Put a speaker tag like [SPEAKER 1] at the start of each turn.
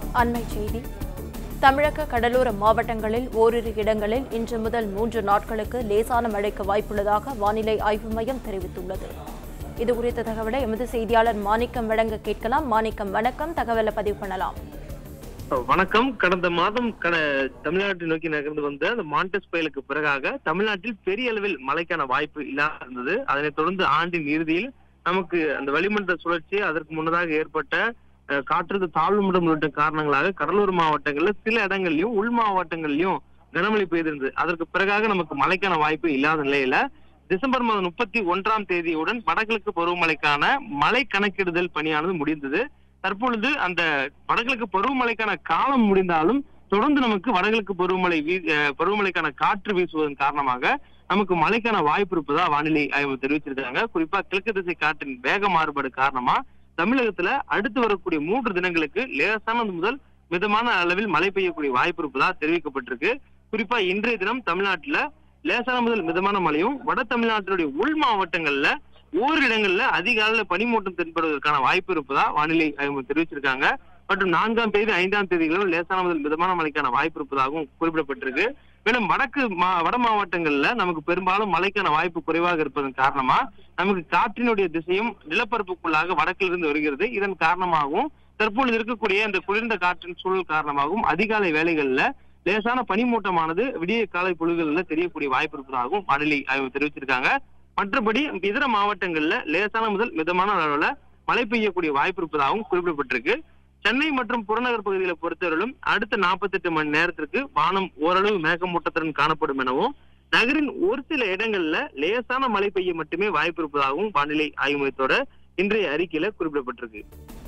[SPEAKER 1] அண்மை செய்தி தமிழக கடலோர மாவட்டங்களில் ஓரிரு இடங்களில் இன்று முதல் மூன்று நாட்களுக்கு லேசான மழைக்கு வாய்ப்புள்ளதாக வானிலை ஆய்வு மையம் தெரிவித்துள்ளது இதுகுறித்த தகவலை எமது செய்தியாளர் மாணிக்கம் வழங்க கேட்கலாம் மாணிக்கம் வணக்கம் தகவலை பதிவு பண்ணலாம்
[SPEAKER 2] வணக்கம் கடந்த மாதம் கட தமிழ்நாட்டை நோக்கி நகர்ந்து வந்த அந்த மாண்டஸ் புயலுக்கு பிறகாக தமிழ்நாட்டில் பெரிய அளவில் மழைக்கான வாய்ப்பு இல்லாத இருந்தது அதனைத் தொடர்ந்து ஆண்டின் இறுதியில் நமக்கு அந்த வளிமண்டல சுழற்சி அதற்கு முன்னதாக ஏற்பட்ட அஹ், காற்றுக்கு தாழ்வு மண்டலம் உள்ளிட்ட காரணங்களாக கடலூர் மாவட்டங்கள்ல சில இடங்கள்லயும் உள் மாவட்டங்கள்லயும் கனமழை பெய்திருந்தது அதற்கு பிறகாக நமக்கு மழைக்கான வாய்ப்பு இல்லாத நிலையில டிசம்பர் மாதம் முப்பத்தி ஒன்றாம் தேதியுடன் வடகிழக்கு பருவமழைக்கான மழை கணக்கிடுதல் பணியானது முடிந்தது தற்பொழுது அந்த வடகிழக்கு பருவமழைக்கான காலம் முடிந்தாலும் தொடர்ந்து நமக்கு வடகிழக்கு பருவமழை வீ- அஹ் பருவமழைக்கான காற்று வீசுவதன் காரணமாக நமக்கு மழைக்கான வாய்ப்பு இருப்பதா வானிலை ஆய்வு தெரிவிச்சிருக்காங்க குறிப்பா கிழக்கு திசை காற்றின் வேக மாறுபாடு காரணமா தமிழகத்துல அடுத்து வரக்கூடிய மூன்று தினங்களுக்கு லேசானது முதல் மிதமான அளவில் மழை பெய்யக்கூடிய வாய்ப்பு இருப்பதா தெரிவிக்கப்பட்டிருக்கு குறிப்பா இன்றைய தினம் தமிழ்நாட்டுல லேசான முதல் மிதமான மழையும் வட தமிழ்நாட்டினுடைய உள் மாவட்டங்கள்ல ஓரிரு இடங்கள்ல அதிக அளவுல பனிமூட்டம் தென்படுவதற்கான வாய்ப்பு இருப்பதா வானிலை ஆய்வு தெரிவிச்சிருக்காங்க மற்றும் நான்காம் தேதி ஐந்தாம் தேதிகளிலும் லேசான முதல் மிதமான மழைக்கான வாய்ப்பு இருப்பதாகவும் குறிப்பிடப்பட்டிருக்கு மேலும் வடக்கு மா வட மாவட்டங்கள்ல நமக்கு பெரும்பாலும் மழைக்கான வாய்ப்பு குறைவாக இருப்பதன் காரணமா நமக்கு காற்றினுடைய திசையும் நிலப்பரப்புக்குள்ளாக வடக்கிலிருந்து வருகிறது இதன் காரணமாகவும் தற்பொழுது இருக்கக்கூடிய இந்த குளிர்ந்த காற்றின் சூழல் காரணமாகவும் அதிகாலை வேளைகள்ல லேசான பனிமூட்டமானது விடிய காலை பொழுதுகளில் தெரியக்கூடிய வாய்ப்பு இருப்பதாகவும் வானிலை ஆய்வு தெரிவிச்சிருக்காங்க மற்றபடி இதர மாவட்டங்கள்ல லேசான முதல் மிதமான அளவுல மழை பெய்யக்கூடிய வாய்ப்பு இருப்பதாகவும் குறிப்பிடப்பட்டிருக்கு சென்னை மற்றும் புறநகர் பகுதிகளை பொறுத்தவரையிலும் அடுத்த 48 மணி நேரத்திற்கு வானம் ஓரளவு மேகமூட்டத்துடன் காணப்படும் எனவும் நகரின் ஒரு சில இடங்கள்ல லேசான மழை பெய்ய மட்டுமே வாய்ப்பு இருப்பதாகவும் வானிலை ஆய்வு மையத்தோட இன்றைய அறிக்கையில குறிப்பிடப்பட்டிருக்கு